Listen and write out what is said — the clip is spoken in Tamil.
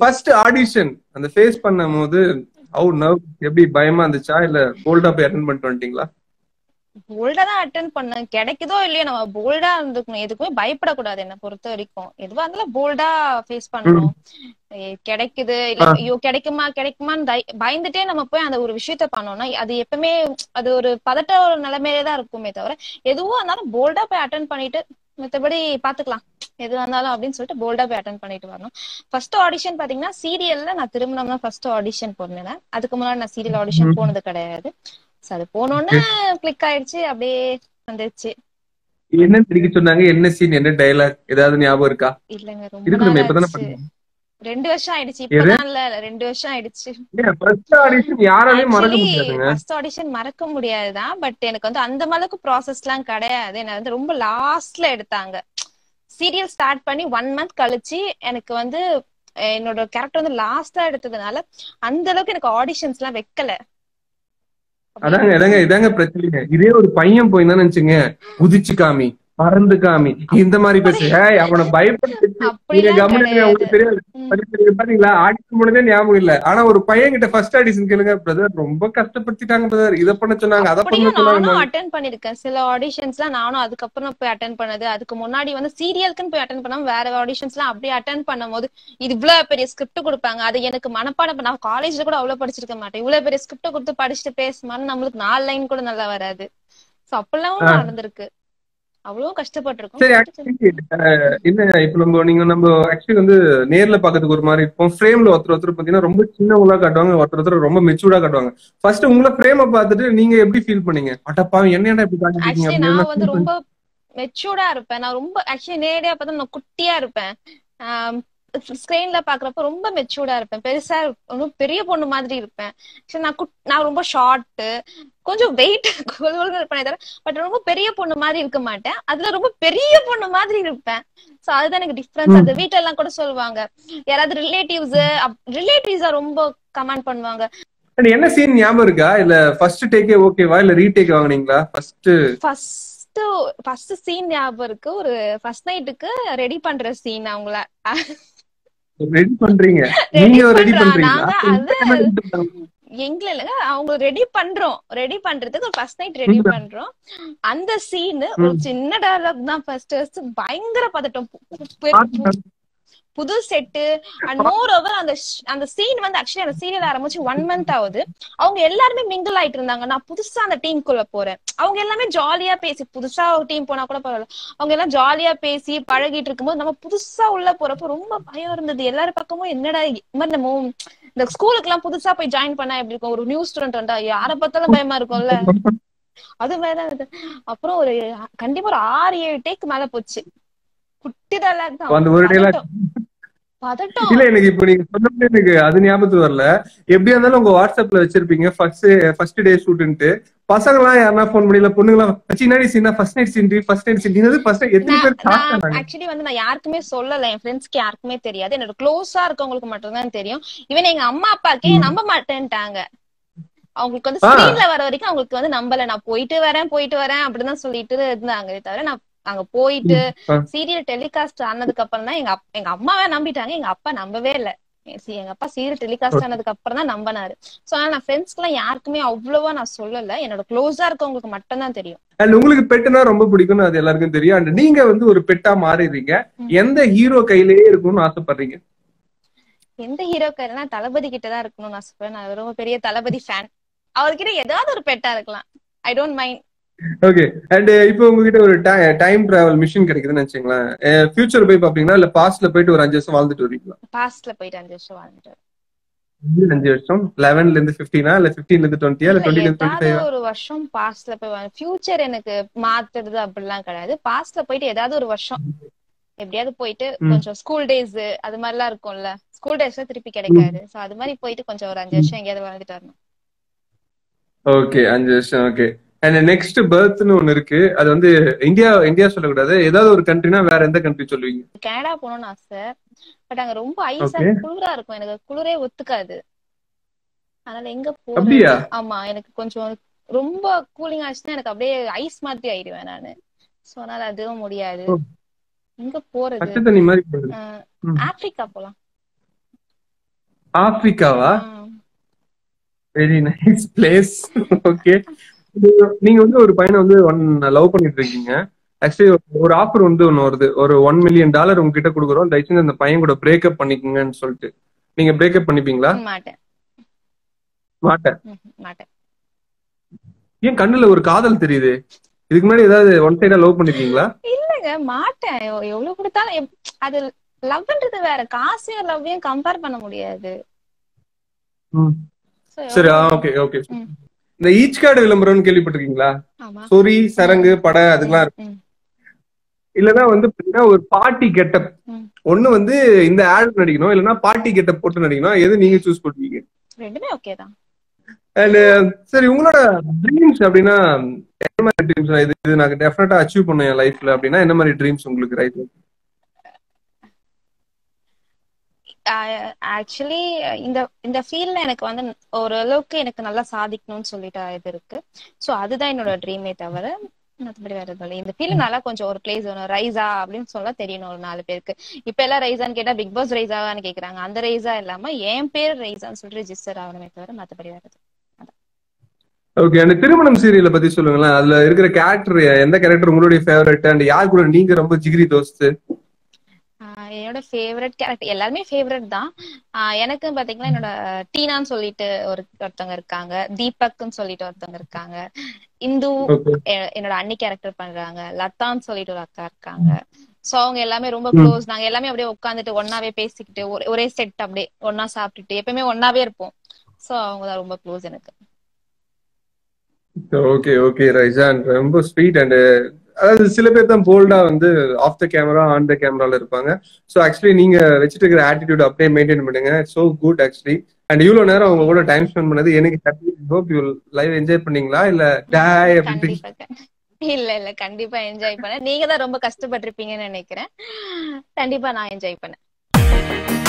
ஃபர்ஸ்ட் ஆடிஷன் அந்த ஃபேஸ் பண்ணும் போது அவு நர்வ் எப்படி பயமா இருந்துச்சா இல்ல போல்டா போய் அட்டன் பண்ணிட்டு வந்துட்டீங்களா போல்டா தான் அட்டன் பண்ணேன் கிடைக்குதோ இல்லையோ நம்ம போல்டா இருந்துக்கணும் எதுக்குமே பயப்படக்கூடாது என்ன பொறுத்த வரைக்கும் எதுவா இருந்தாலும் போல்டா ஃபேஸ் பண்ணணும் ஏ, கிடைக்குது இல்ல ஆ. ஐயோ கிடைக்குமா கிடைக்குமான்னு தை- பயந்துட்டே நம்ம போய் அந்த ஒரு விஷயத்த பண்ணோம்னா அது எப்பவுமே அது ஒரு பதட்ட ஒரு நிலைமையில தான் இருக்குமே தவிர எதுவும் இருந்தாலும் போல்டா போய் அட்டன் பண்ணிட்டு மத்தபடி பாத்துக்கலாம் எது வந்தாலும் அப்படின்னு சொல்லிட்டு போல்டா போய் அட்டன் பண்ணிட்டு வரணும் ஃபர்ஸ்ட் ஆடிஷன் பாத்தீங்கன்னா சீரியல்ல நான் திருமணம் தான் ஃபர்ஸ்ட் ஆடிஷன் போனேன் அதுக்கு முன்னாடி நான் சீரியல் ஆடிஷன் ம். போனது கிடையாது So அது போனோன்னு கிளிக் ஆயிடுச்சு அப்படியே வந்துருச்சு என்ன தெரிவிக்க சொன்னாங்க என்ன சீன் என்ன டயலாக் ஏதாவது ஞாபகம் இருக்கா இல்லங்க ரொம்ப இருக்கு நாள் நம்ம இப்பதானே ஆச்சு பண்ணோம் ரெண்டு வருஷம் ஆயிடுச்சு இப்பதான் இல்ல ரெண்டு வருஷம் ஆயிடுச்சு ஃபர்ஸ்ட் ஆடிஷன் யாராலையும் மறக்க ஆக்சுவலி முடியாதுங்க ஃபர்ஸ்ட் ஆடிஷன் மறக்க முடியாதுதான் பட் எனக்கு வந்து அந்த அளவுக்கு ப்ராசஸ் எல்லாம் கிடையாது என்ன வந்து ரொம்ப லாஸ்ட்ல எடுத்தாங்க சீரியல் ஸ்டார்ட் பண்ணி ஒன் மந்த் கழிச்சு எனக்கு வந்து அஹ், என்னோட கேரக்டர் வந்து லாஸ்டா எடுத்ததுனால அந்த அளவுக்கு எனக்கு ஆடிஷன்ஸ் எல்லாம் வைக்கல அதாங்க இதாங்க இதாங்க பிரச்சனைங்க இதே ஒரு பையன் போய் தான் நினைச்சுங்க குதிச்சு காமி பறந்து காமி இந்த மாதிரி பேசு ஏய் அவனை பயப்படுத்தி நீங்க அப்படிலாம் கவனிங்க கிடையாது உங்களுக்கு தெரியாது ம். படிக்கிறீங்க பாத்தீங்களா ஆடிஷன் போனதே ஞாபகம் இல்ல ஆனா ஒரு பையன் கிட்ட ஃபர்ஸ்ட் ஆடிஷன் கேளுங்க பிரதர் ரொம்ப கஷ்டப்படுத்திட்டாங்க பிரதர் இத பண்ண சொன்னாங்க அதை பண்ண அப்படியும் சொன்னாங்க நானும் அட்டன் பண்ணிருக்கேன் சில ஆடிஷன்ஸ்லாம் நானும் அதுக்கப்புறம் போய் அட்டன் பண்ணது அதுக்கு முன்னாடி வந்து சீரியலுக்குன்னு போய் அட்டன் பண்ணாம வேற ஆடிஷன்ஸ்லாம் அப்படியே அட்டன் பண்ணும்போது இது இவ்வளவு பெரிய ஸ்கிரிப்ட் கொடுப்பாங்க அது எனக்கு மனப்பாடம் பண்ண- நான் காலேஜ்ல கூட அவ்வளவு படிச்சிருக்க மாட்டேன் இவ்வளவு பெரிய ஸ்கிரிப்ட் கொடுத்து படிச்சுட்டு பேசுமான்னு நம்மளுக்கு நாலு லைன் கூட நல்லா வராது சோ அப்பெல்லாம் நடந்திருக்கு அவ்வளவு கஷ்டப்பட்டிருக்கோம் சரி ஆக்சுவலி இல்ல இப்ப நம்ம நீங்க நம்ம ஆக்சுவலி வந்து நேர்ல பாக்கிறதுக்கு ஒரு மாதிரி இருப்போம் ஃப்ரேம்ல ஒருத்தர் ஒருத்தர் பாத்தீங்கன்னா ரொம்ப சின்னவங்களா காட்டுவாங்க ஒருத்தர் ஒருத்தர் ரொம்ப மெச்சூர்டா காட்டுவாங்க ஃபர்ஸ்ட் உங்களை ஃப்ரேம பார்த்துட்டு நீங்க எப்படி ஃபீல் பண்ணீங்க அட்டப்பா என்னடா இப்படி காட்டிருக்கீங்க ஆக்சுவலி அப்படின்னு நான் வந்து feel ரொம்ப மெச்சூர்டா இருப்பேன் நான் ரொம்ப ஆக்சுவலி நேரடியா பார்த்தா நான் குட்டியா இருப்பேன் ஸ்கிரீன்ல பாக்குறப்ப ரொம்ப மெச்சூர்டா இருப்பேன் பெருசா ரொம்ப பெரிய பொண்ணு மாதிரி இருப்பேன் Actually நான் குட் நான் ரொம்ப ஷார்ட் கொஞ்சம் வெயிட் இருப்பேன் தவிர பட் ரொம்ப பெரிய பொண்ணு மாதிரி இருக்க மாட்டேன் அதுல ரொம்ப பெரிய பொண்ணு மாதிரி இருப்பேன் சோ அதுதான் எனக்கு டிஃபரன்ஸ் அது வீட்ல எல்லாம் கூட சொல்லுவாங்க யாராவது ரிலேட்டிவ்ஸ் ரிலேட்டிவ்ஸா ரொம்ப கமெண்ட் பண்ணுவாங்க And என்ன சீன் ஞாபகம் இருக்கா இல்ல ஃபர்ஸ்ட் டேக்கே ஓகேவா இல்ல ரீடேக் வாங்குனீங்களா ஃபர்ஸ்ட் ஃபர்ஸ்ட் ஃபர்ஸ்ட் சீன் ஞாபகம் இருக்கு ஒரு ஃபர்ஸ்ட் நைட்டுக்கு ரெடி பண்ற சீன் அவங்கள ரெடி பண்றீங்க Ready நீங்க ரெடி பண்றோம். பண்றீங்களா நாங்க அது எங்கள இல்லைங்க அவங்க ரெடி பண்றோம் ரெடி பண்றதுக்கு ஒரு ஃபர்ஸ்ட் நைட் ரெடி பண்றோம் அந்த சீன் ஒரு சின்ன டயலாக் தான் ஃபர்ஸ்ட் ஃபர்ஸ்ட் பயங்கர பதட்டம் பு- பு- புது செட்டு அண்ட் மோர் ஓவர் அந்த sh- அந்த சீன் வந்து ஆக்சுவலி அந்த சீரியல் ஆரம்பிச்சு ஒன் மந்த் ஆகுது அவங்க எல்லாருமே மிங்கிள் ஆயிட்டு இருந்தாங்க நான் புதுசா அந்த டீமுக்குள்ள போறேன் அவங்க எல்லாமே ஜாலியா பேசி புதுசா ஒரு டீம் போனா கூட பரவாயில்ல அவங்க எல்லாம் ஜாலியா பேசி பழகிட்டு இருக்கும்போது நம்ம புதுசா உள்ள போறப்போ ரொம்ப பயம் இருந்தது எல்லாரும் பக்கமும் என்னடா இது மாதிரி நம்ம இந்த ஸ்கூலுக்கு எல்லாம் புதுசா போய் ஜாயின் பண்ணா எப்படி இருக்கும் ஒரு நியூ ஸ்டூடெண்ட் வந்தா யார பார்த்தாலும் பயமா இருக்கும்ல அது மாதிரிதான் இது அப்புறம் ஒரு கண்டிப்பா ஒரு ஆறு ஏழு டேக் மேல போச்சு குட்டி dialogue தான் அந்த ஒரு dialogue. பதட்டம். பதட்டம் இல்ல எனக்கு இப்ப நீங்க சொன்னது எனக்கு அது ஞாபகத்துக்கு வரல எப்படியா இருந்தாலும் உங்க வாட்ஸ்அப்ல வச்சிருப்பீங்க ஃபர்ஸ்ட் ஃபர்ஸ்ட் டே ஷூட்ன்ட்டு பசங்க எல்லாம் யாருன்னா போன் பண்ணல பொண்ணுங்களா சின்னாடி சீனா first night scene first night scene இது ஃபர்ஸ்ட் எத்தனை பேர் நான் காட்டாங்க ஆக்சுவலி வந்து நான் யாருக்குமே சொல்லல என் ஃப்ரெண்ட்ஸ்க்கு யாருக்குமே தெரியாது என்னோட க்ளோஸா இருக்கவங்களுக்கு மட்டும்தான் தெரியும் ஈவன் எங்க அம்மா அப்பாக்கே நம்ப மாட்டேன்ட்டாங்க அவங்களுக்கு வந்து ஆ. ஸ்கிரீன்ல வர வரைக்கும் அவங்களுக்கு வந்து நம்பல நான் போயிட்டு வரேன் போயிட்டு வரேன் அப்படிதான் சொல்லிட்டு இருந்தாங்க தவிர நான் அங்க போயிட்டு ஆ. சீரியல் டெலிகாஸ்ட் ஆனதுக்கு அப்புறம் தான் எங்க அப்- எங்க அம்மாவே நம்பிட்டாங்க எங்க அப்பா நம்பவே இல்ல See, எங்க அப்பா சீரியல் டெலிகாஸ்ட் ஆனதுக்கு அப்புறம் தான் நம்பினாரு சோ ஆனா நான் ஃப்ரெண்ட்ஸ்க்கு எல்லாம் யாருக்குமே அவ்வளவா நான் சொல்லல என்னோட க்ளோஸா இருக்கவங்களுக்கு மட்டும் தான் தெரியும் அண்ட் உங்களுக்கு பெட்டுனா ரொம்ப பிடிக்கும்னு அது எல்லாருக்கும் தெரியும் அண்ட் நீங்க வந்து ஒரு பெட்டா மாறிடுறீங்க ம். எந்த ஹீரோ கையிலேயே இருக்கணும்னு ஆசைப்படுறீங்க எந்த ஹீரோ கையிலனா தளபதி கிட்ட தான் இருக்கணும்னு ஆசைப்படுறேன் நான் ரொம்ப பெரிய தளபதி ஃபேன் அவர்கிட்ட ஏதாவது ஒரு பெட்டா இருக்கலாம் I don't mind okay and இப்போ உங்ககிட்ட ஒரு டைம் டிராவல் மிஷின் கிடைக்குதுன்னு வச்சுங்களேன் ஃபியூச்சர் போய் பாப்பீங்களா இல்ல பாஸ்ட்ல போயிட்டு ஒரு அஞ்சு வருஷம் வாழ்ந்துட்டு வருவீங்களா பாஸ்ட்ல போயிட்டு அஞ்சு வருஷம் வாழ்ந்துட்டு அஞ்சு வருஷம் லெவன்ல இருந்து பிப்டீனா இல்ல பிப்டீன்ல இருந்து டுவெண்ட்டியா இல்ல டுவெண்ட்டில இருந்து டுவெண்ட்டி ஏதாவது ஒரு வருஷம் பாஸ்ட்ல போய் ஃபியூச்சர் எனக்கு மாத்துறது அப்படிலாம் கிடையாது பாஸ்ட்ல போயிட்டு ஏதாவது ஒரு வருஷம் எப்படியாவது போயிட்டு ம். கொஞ்சம் ஸ்கூல் டேஸ் அது மாதிரிலாம் இருக்கும்ல ஸ்கூல் டேஸ்ல திருப்பி கிடைக்காது சோ அது மாதிரி போயிட்டு கொஞ்சம் ஒரு அஞ்சு வருஷம் எங்கேயாவது வாழ்ந்துட்டு வரணும் ஓகே அஞ்சு வருஷம் ஓகே அண்ட் நெக்ஸ்ட் பர்த்னு ஒண்ணு இருக்கு அது வந்து இந்தியா இந்தியா சொல்லக்கூடாது ஏதாவது ஒரு கண்ட்ரினா வேற எந்த கண்ட்ரி சொல்லுவீங்க கனடா போகணும்னு ஆசை பட் அங்க ரொம்ப ஐஸா Okay. குளிரா இருக்கும் எனக்கு குளிரே ஒத்துக்காது அதனால எங்க அப்படியா? போறது ஆமா எனக்கு கொஞ்சம் ரொம்ப கூலிங் ஆச்சுன்னா எனக்கு அப்படியே ஐஸ் மாதிரி ஆயிடுவேன் நானு சோ அதனால அதுவும் முடியாது ஓ. எங்க போறது பச்சை தண்ணி மாதிரி போகுது. அஹ் ம். ஆப்பிரிக்கா போலாம் ஆப்பிரிக்காவா ஆ. வெரி நைஸ் பிளேஸ் ஓகே நீங்க வந்து ஒரு பையனை வந்து ஒன் லவ் பண்ணிட்டு இருக்கீங்க ஆக்சுவலி ஒரு ஆஃபர் வந்து ஒன்னு வருது ஒரு ஒன் மில்லியன் டாலர் உங்ககிட்ட கொடுக்குறோம் தயவுசெய்து அந்த பையன் கூட பிரேக்கப் பண்ணிக்கங்கன்னு சொல்லிட்டு நீங்க பிரேக்கப் பண்ணிப்பீங்களா மாட்டேன் மாட்டேன் ம்ஹும், மாட்டேன் ஏன் கண்ணுல ஒரு காதல் தெரியுது இதுக்கு முன்னாடி ஏதாவது ஒன் சைடா லவ் பண்ணிருக்கீங்களா இல்லங்க மாட்டேன் எவ்- எவ்வளவு கொடுத்தாலும் எப்- அது லவ்ன்றது வேற காசையும் லவ்வையும் கம்பேர் பண்ண முடியாது ம். So, சரி ஓகே ஓகே ம். இந்த ஈச் கார்டு விளம்பரம்னு கேள்விப்பட்டிருக்கீங்களா ஆமா சொறி சரங்கு படை அதுக்கெல்லாம் இருக்கு. ம், இல்லனா வந்து பாத்தீங்கன்னா ஒரு பார்ட்டி கெட்டப் ம். ஒண்ணு வந்து இந்த ஆட் நடிக்கணும் இல்லனா பார்ட்டி கெட்டப் போட்டு நடிக்கணும் எது நீங்க சூஸ் பண்ணுவீங்க ரெண்டுமே ஓகே தான் அண்ட் சரி உங்களோட ட்ரீம்ஸ் அப்படின்னா என்ன மாதிரி ட்ரீம்ஸ் இது இது நான் டெஃபினட்டா அச்சீவ் பண்ணேன் என் லைஃப்ல அப்படின்னா என்ன மாதிரி ட்ரீம்ஸ் உங்களுக்கு ரைட் ஆக்சுவலி இந்த இந்த ஃபீல்ட்ல எனக்கு வந்து ஓரளவுக்கு எனக்கு நல்லா சாதிக்கணும்னு சொல்லிட்டு இது இருக்கு சோ அதுதான் என்னோட ட்ரீமே தவிர மத்தபடி வேற எதுவும் இல்லை இந்த ஃபீல்ட் நல்லா கொஞ்சம் ஒரு பிளேஸ் வேணும் ரைஸா அப்படின்னு சொல்ல தெரியணும் ஒரு நாலு பேருக்கு இப்ப எல்லாம் ரைஸான்னு கேட்டா பிக் பாஸ் ரைஸாவான்னு கேக்குறாங்க அந்த ரைஸா இல்லாம என் பேர் ரைஸான்னு சொல்லிட்டு ரெஜிஸ்டர் ஆகணுமே தவிர மத்தபடி வேற எதுவும் ஓகே அந்த திருமணம் சீரியலை பத்தி சொல்லுங்களேன் அதுல இருக்கிற கேரக்டர் எந்த கேரக்டர் உங்களுடைய ஃபேவரட் அண்ட் யார் கூட நீங்க ரொம்ப ஜிகிரி தோஸ்து ஆஹ் என்னோட ஃபேவரட் கேரக்டர் எல்லாருமே ஃபேவரட் தான் ஆஹ் எனக்கு பாத்தீங்கன்னா என்னோட டீனான்னு சொல்லிட்டு ஒரு ஒருத்தவங்க இருக்காங்க தீபக்னு சொல்லிட்டு ஒருத்தவங்க இருக்காங்க இந்து ஓகே எ- என்னோட அண்ணி கேரக்டர் பண்றாங்க லதான்னு சொல்லிட்டு ஒரு அக்கா இருக்காங்க சோ அவங்க எல்லாமே ரொம்ப க்ளோஸ் நாங்க எல்லாமே அப்படியே உட்காந்துட்டு ஒன்னாவே பேசிக்கிட்டு ஒரே ஒரே செட் அப்படியே ஒன்னா சாப்பிட்டுட்டு எப்பயுமே ஒன்னாவே இருப்போம் சோ அவங்க தான் ரொம்ப க்ளோஸ் எனக்கு ஓகே ஓகே ரைஸா அண்ட் ரொம்ப ஸ்வீட் அண்ட் அதாவது சில பேர் தான் போல்டா வந்து off the camera on the கேமரால இருப்பாங்க ஸோ ஆக்சுவலி நீங்க வச்சுட்டு இருக்கிற ஆட்டிடியூட் அப்படியே மெயின்டைன் பண்ணுங்க சோ குட் ஆக்சுவலி அண்ட் இவ்வளவு நேரம் அவங்க கூட டைம் ஸ்பெண்ட் பண்ணது எனக்கு happy hope you live enjoy பண்ணீங்களா இல்ல டாய் அப்படின்னு கண்டிப்பா கண்டி- இல்ல இல்ல கண்டிப்பா என்ஜாய் பண்ணேன் நீங்க தான் ரொம்ப கஷ்டப்பட்டிருப்பீங்கன்னு நினைக்கிறேன் கண்டிப்பா நான் என்ஜாய் பண்ணேன்